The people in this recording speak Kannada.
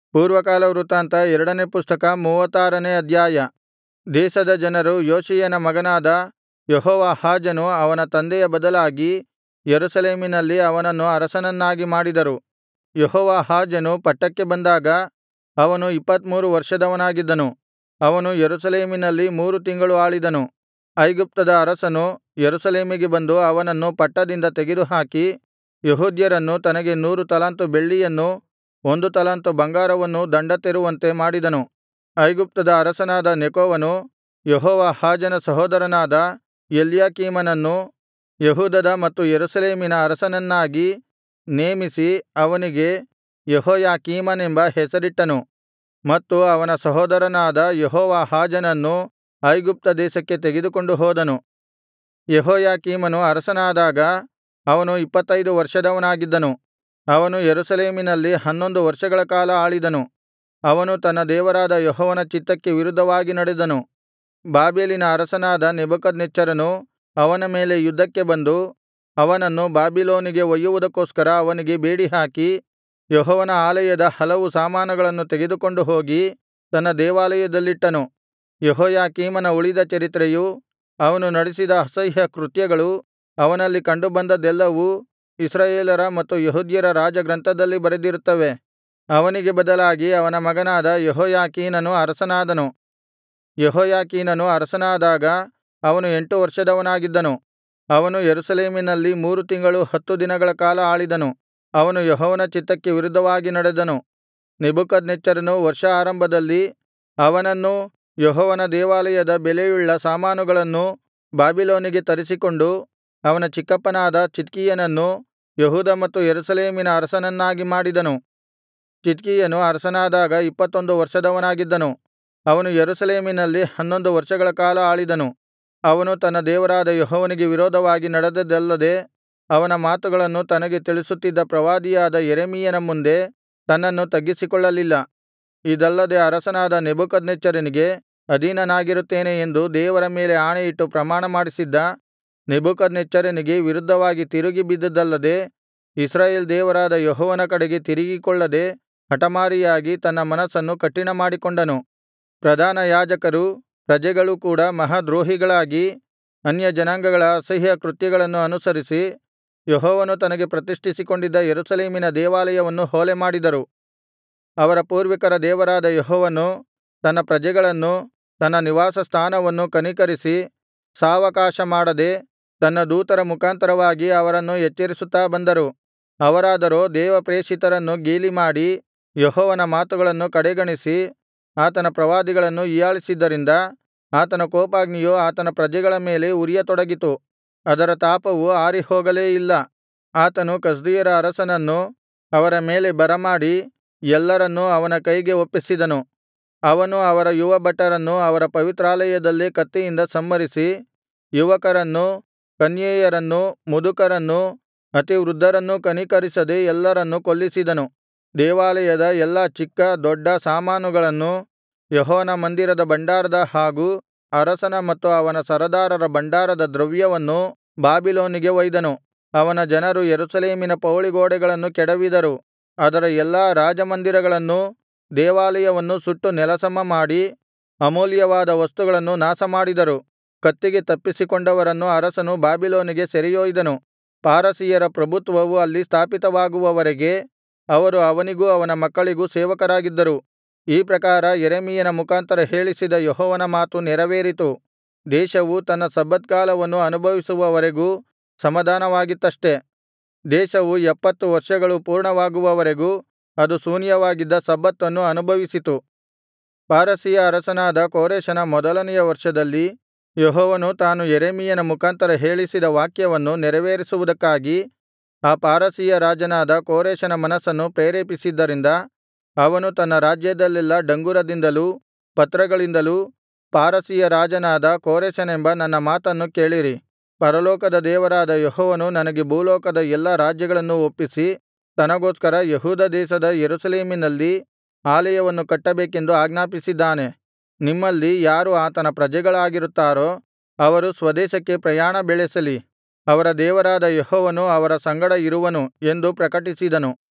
ಪೂರ್ವಕಾಲ ವೃತ್ತಾಂತ ಎರಡನೇ ಪುಸ್ತಕ ಮೂವತ್ತಾರನೇ ಅಧ್ಯಾಯ ದೇಶದ ಜನರು ಯೋಷೀಯನ ಮಗನಾದ ಯೆಹೋವಾಹಾಜನು ಅವನ ತಂದೆಯ ಬದಲಾಗಿ ಯೆರೂಸಲೇಮಿನಲ್ಲಿ ಅವನನ್ನು ಅರಸನನ್ನಾಗಿ ಮಾಡಿದರು ಯೆಹೋವಾಹಾಜನು ಪಟ್ಟಕ್ಕೆ ಬಂದಾಗ ಅವನು ಇಪ್ಪತ್ತಮೂರು ವರ್ಷದವನಾಗಿದ್ದನು ಅವನು ಯೆರೂಸಲೇಮಿನಲ್ಲಿ ಮೂರು ತಿಂಗಳು ಆಳಿದನು ಐಗುಪ್ತದ ಅರಸನು ಯೆರೂಸಲೇಮಿಗೆ ಬಂದು ಅವನನ್ನು ಪಟ್ಟದಿಂದ ತೆಗೆದುಹಾಕಿ ಯೆಹೂದ್ಯರನ್ನು ತನಗೆ ನೂರು ತಲಾಂತು ಬೆಳ್ಳಿಯನ್ನೂ ಒಂದು ತಲಾಂತು ಬಂಗಾರವನ್ನೂ ದಂಡ ತೆರುವಂತೆ ಮಾಡಿದನು ಐಗುಪ್ತದ ಅರಸನಾದ ನೆಕೋವನು ಯೆಹೋವಾಹಾಜನ ಸಹೋದರನಾದ ಎಲ್ಯಾಕೀಮನನ್ನು ಯೆಹೂದದ ಮತ್ತು ಯೆರೂಸಲೇಮಿನ ಅರಸನನ್ನಾಗಿ ನೇಮಿಸಿ ಅವನಿಗೆ ಯೆಹೋಯಾಕೀಮನೆಂಬ ಹೆಸರಿಟ್ಟನು ಮತ್ತು ಅವನ ಸಹೋದರನಾದ ಯೆಹೋವಾಹಾಜನನ್ನು ಐಗುಪ್ತ ದೇಶಕ್ಕೆ ತೆಗೆದುಕೊಂಡು ಹೋದನು ಯೆಹೋಯಾಕೀಮನು ಅರಸನಾದಾಗ ಅವನು ಇಪ್ಪತ್ತೈದು ವರ್ಷದವನಾಗಿದ್ದನು ಅವನು ಯೆರೂಸಲೇಮಿನಲ್ಲಿ ಹನ್ನೊಂದು ವರ್ಷಗಳ ಕಾಲ ಆಳಿದನು ಅವನು ತನ್ನ ದೇವರಾದ ಯೆಹೋವನ ಚಿತ್ತಕ್ಕೆ ವಿರುದ್ಧವಾಗಿ ನಡೆದನು ಬಾಬೆಲಿನ ಅರಸನಾದ ನೆಬೂಕದ್ನೆಚ್ಚರನು ಅವನ ಮೇಲೆ ಯುದ್ಧಕ್ಕೆ ಬಂದು ಅವನನ್ನು ಬಾಬಿಲೋನಿಗೆ ಒಯ್ಯುವುದಕ್ಕೋಸ್ಕರ ಅವನಿಗೆ ಬೇಡಿಹಾಕಿ ಯೆಹೋವನ ಆಲಯದ ಹಲವು ಸಾಮಾನುಗಳನ್ನು ತೆಗೆದುಕೊಂಡು ಹೋಗಿ ತನ್ನ ದೇವಾಲಯದಲ್ಲಿಟ್ಟನು ಯೆಹೋಯಾಕೀಮನ ಉಳಿದ ಚರಿತ್ರೆಯೂ ಅವನು ನಡೆಸಿದ ಅಸಹ್ಯ ಕೃತ್ಯಗಳು ಅವನಲ್ಲಿ ಕಂಡುಬಂದದ್ದೆಲ್ಲವೂ ಇಸ್ರಾಯೇಲರ ಮತ್ತು ಯೆಹೂದ್ಯರ ರಾಜಗ್ರಂಥದಲ್ಲಿ ಬರೆದಿರುತ್ತವೆ ಅವನಿಗೆ ಬದಲಾಗಿ ಅವನ ಮಗನಾದ ಯೆಹೋಯಾಕೀನನು ಅರಸನಾದನು ಯೆಹೋಯಾಕೀನನು ಅರಸನಾದಾಗ ಅವನು ಎಂಟು ವರ್ಷದವನಾಗಿದ್ದನು ಅವನು ಯೆರೂಸಲೇಮಿನಲ್ಲಿ ಮೂರು ತಿಂಗಳು ಹತ್ತು ದಿನಗಳ ಕಾಲ ಆಳಿದನು ಅವನು ಯೆಹೋವನ ಚಿತ್ತಕ್ಕೆ ವಿರುದ್ಧವಾಗಿ ನಡೆದನು ನೆಬೂಕದ್ನೆಚ್ಚರನು ವರ್ಷ ಆರಂಭದಲ್ಲಿ ಅವನನ್ನೂ ಯೆಹೋವನ ದೇವಾಲಯದ ಬೆಲೆಯುಳ್ಳ ಸಾಮಾನುಗಳನ್ನೂ ಬಾಬಿಲೋನಿಗೆ ತರಿಸಿಕೊಂಡು ಅವನ ಚಿಕ್ಕಪ್ಪನಾದ ಚಿದ್ಕೀಯನನ್ನು ಯೆಹೂದ ಮತ್ತು ಯೆರೂಸಲೇಮಿನ ಅರಸನನ್ನಾಗಿ ಮಾಡಿದನು ಚಿದ್ಕೀಯನು ಅರಸನಾದಾಗ ಇಪ್ಪತ್ತೊಂದು ವರ್ಷದವನಾಗಿದ್ದನು ಅವನು ಯೆರೂಸಲೇಮಿನಲ್ಲಿ ಹನ್ನೊಂದು ವರ್ಷಗಳ ಕಾಲ ಆಳಿದನು ಅವನು ತನ್ನ ದೇವರಾದ ಯೆಹೋವನಿಗೆ ವಿರೋಧವಾಗಿ ನಡೆದದ್ದಲ್ಲದೆ ಅವನ ಮಾತುಗಳನ್ನು ತನಗೆ ತಿಳಿಸುತ್ತಿದ್ದ ಪ್ರವಾದಿಯಾದ ಯೆರೆಮೀಯನ ಮುಂದೆ ತನ್ನನ್ನು ತಗ್ಗಿಸಿಕೊಳ್ಳಲಿಲ್ಲ ಇದಲ್ಲದೆ ಅರಸನಾದ ನೆಬೂಕದ್ನೆಚ್ಚರನಿಗೆ ಅಧೀನನಾಗಿರುತ್ತೇನೆ ಎಂದು ದೇವರ ಮೇಲೆ ಆಣೆಯಿಟ್ಟು ಪ್ರಮಾಣಮಾಡಿಸಿದ್ದ ನೆಬೂಕದ್ನೆಚ್ಚರನಿಗೆ ವಿರುದ್ಧವಾಗಿ ತಿರುಗಿ ಬಿದ್ದದ್ದಲ್ಲದೆ ಇಸ್ರಾಯೇಲ್ ದೇವರಾದ ಯೆಹೋವನ ಕಡೆಗೆ ತಿರುಗಿಕೊಳ್ಳದೆ ಹಠಮಾರಿಯಾಗಿ ತನ್ನ ಮನಸ್ಸನ್ನು ಕಠಿಣಮಾಡಿಕೊಂಡನು ಪ್ರಧಾನ ಯಾಜಕರೂ ಪ್ರಜೆಗಳೂ ಕೂಡ ಮಹಾದ್ರೋಹಿಗಳಾಗಿ ಅನ್ಯಜನಾಂಗಗಳ ಅಸಹ್ಯ ಕೃತ್ಯಗಳನ್ನು ಅನುಸರಿಸಿ ಯೆಹೋವನು ತನಗೆ ಪ್ರತಿಷ್ಠಿಸಿಕೊಂಡಿದ್ದ ಯೆರೂಸಲೇಮಿನ ದೇವಾಲಯವನ್ನು ಹೊಲೆಮಾಡಿದರು ಅವರ ಪೂರ್ವಿಕರ ದೇವರಾದ ಯೆಹೋವನು ತನ್ನ ಪ್ರಜೆಗಳನ್ನು ತನ್ನ ನಿವಾಸಸ್ಥಾನವನ್ನು ಕನಿಕರಿಸಿ ಸಾವಕಾಶ ಮಾಡದೆ ತನ್ನ ದೂತರ ಮುಖಾಂತರವಾಗಿ ಅವರನ್ನು ಎಚ್ಚರಿಸುತ್ತಾ ಬಂದರು ಅವರಾದರೋ ದೇವಪ್ರೇಷಿತರನ್ನು ಗೇಲಿಮಾಡಿ ಯೆಹೋವನ ಮಾತುಗಳನ್ನು ಕಡೆಗಣಿಸಿ ಆತನ ಪ್ರವಾದಿಗಳನ್ನು ಹೀಯಾಳಿಸಿದ್ದರಿಂದ ಆತನ ಕೋಪಾಗ್ನಿಯು ಆತನ ಪ್ರಜೆಗಳ ಮೇಲೆ ಉರಿಯತೊಡಗಿತು ಅದರ ತಾಪವು ಆರಿಹೋಗಲೇ ಇಲ್ಲ ಆತನು ಕಸ್ದೀಯರ ಅರಸನನ್ನು ಅವರ ಮೇಲೆ ಬರಮಾಡಿ ಎಲ್ಲರನ್ನೂ ಅವನ ಕೈಗೆ ಒಪ್ಪಿಸಿದನು ಅವನು ಅವರ ಯುವಭಟರನ್ನು ಅವರ ಪವಿತ್ರಾಲಯದಲ್ಲೇ ಕತ್ತಿಯಿಂದ ಸಂಹರಿಸಿ ಯುವಕರನ್ನೂ ಕನ್ಯೆಯರನ್ನೂ ಮುದುಕರನ್ನೂ ಅತಿವೃದ್ಧರನ್ನೂ ಕನಿಕರಿಸದೆ ಎಲ್ಲರನ್ನೂ ಕೊಲ್ಲಿಸಿದನು ದೇವಾಲಯದ ಎಲ್ಲಾ ಚಿಕ್ಕ ದೊಡ್ಡ ಸಾಮಾನುಗಳನ್ನು ಯೆಹೋವನ ಮಂದಿರದ ಭಂಡಾರದ ಹಾಗೂ ಅರಸನ ಮತ್ತು ಅವನ ಸರದಾರರ ಭಂಡಾರದ ದ್ರವ್ಯವನ್ನು ಬಾಬಿಲೋನಿಗೆ ಒಯ್ದನು ಅವನ ಜನರು ಯೆರೂಸಲೇಮಿನ ಪೌಳಿಗೋಡೆಗಳನ್ನು ಕೆಡವಿದರು ಅದರ ಎಲ್ಲಾ ರಾಜಮಂದಿರಗಳನ್ನೂ ದೇವಾಲಯವನ್ನೂ ಸುಟ್ಟು ನೆಲಸಮ ಮಾಡಿ ಅಮೂಲ್ಯವಾದ ವಸ್ತುಗಳನ್ನು ನಾಶಮಾಡಿದರು ಕತ್ತಿಗೆ ತಪ್ಪಿಸಿಕೊಂಡವರನ್ನು ಅರಸನು ಬಾಬಿಲೋನಿಗೆ ಸೆರೆಯೊಯ್ದನು ಪಾರಸಿಯರ ಪ್ರಭುತ್ವವು ಅಲ್ಲಿ ಸ್ಥಾಪಿತವಾಗುವವರೆಗೆ ಅವರು ಅವನಿಗೂ ಅವನ ಮಕ್ಕಳಿಗೂ ಸೇವಕರಾಗಿದ್ದರು ಈ ಪ್ರಕಾರ ಯೆರೆಮೀಯನ ಮುಖಾಂತರ ಹೇಳಿಸಿದ ಯೆಹೋವನ ಮಾತು ನೆರವೇರಿತು ದೇಶವು ತನ್ನ ಸಬ್ಬತ್ಕಾಲವನ್ನು ಅನುಭವಿಸುವವರೆಗೂ ಸಮಾಧಾನವಾಗಿತ್ತಷ್ಟೆ ದೇಶವು ಎಪ್ಪತ್ತು ವರ್ಷಗಳು ಪೂರ್ಣವಾಗುವವರೆಗೂ ಅದು ಶೂನ್ಯವಾಗಿದ್ದ ಸಬ್ಬತ್ತನ್ನು ಅನುಭವಿಸಿತು ಪಾರಸಿಯ ಅರಸನಾದ ಕೋರೆಷನ ಮೊದಲನೆಯ ವರ್ಷದಲ್ಲಿ ಯೆಹೋವನು ತಾನು ಯೆರೆಮೀಯನ ಮುಖಾಂತರ ಹೇಳಿಸಿದ ವಾಕ್ಯವನ್ನು ನೆರವೇರಿಸುವುದಕ್ಕಾಗಿ ಆ ಪಾರಸಿಯ ರಾಜನಾದ ಕೋರೆಷನ ಮನಸ್ಸನ್ನು ಪ್ರೇರೇಪಿಸಿದ್ದರಿಂದ ಅವನು ತನ್ನ ರಾಜ್ಯದಲ್ಲೆಲ್ಲಾ ಡಂಗುರದಿಂದಲೂ ಪತ್ರಗಳಿಂದಲೂ ಪಾರಸಿಯ ರಾಜನಾದ ಕೋರೆಷನೆಂಬ ನನ್ನ ಮಾತನ್ನು ಕೇಳಿರಿ ಪರಲೋಕದ ದೇವರಾದ ಯೆಹೋವನು ನನಗೆ ಭೂಲೋಕದ ಎಲ್ಲಾ ರಾಜ್ಯಗಳನ್ನು ಒಪ್ಪಿಸಿ ತನಗೋಸ್ಕರ ಯೆಹೂದ ದೇಶದ ಯೆರೂಸಲೇಮಿನಲ್ಲಿ ಆಲಯವನ್ನು ಕಟ್ಟಬೇಕೆಂದು ಆಜ್ಞಾಪಿಸಿದ್ದಾನೆ ನಿಮ್ಮಲ್ಲಿ ಯಾರು ಆತನ ಪ್ರಜೆಗಳಾಗಿರುತ್ತಾರೋ ಅವರು ಸ್ವದೇಶಕ್ಕೆ ಪ್ರಯಾಣ ಬೆಳೆಸಲಿ ಅವರ ದೇವರಾದ ಯೆಹೋವನು ಅವರ ಸಂಗಡ ಇರುವನು ಎಂದು ಪ್ರಕಟಿಸಿದನು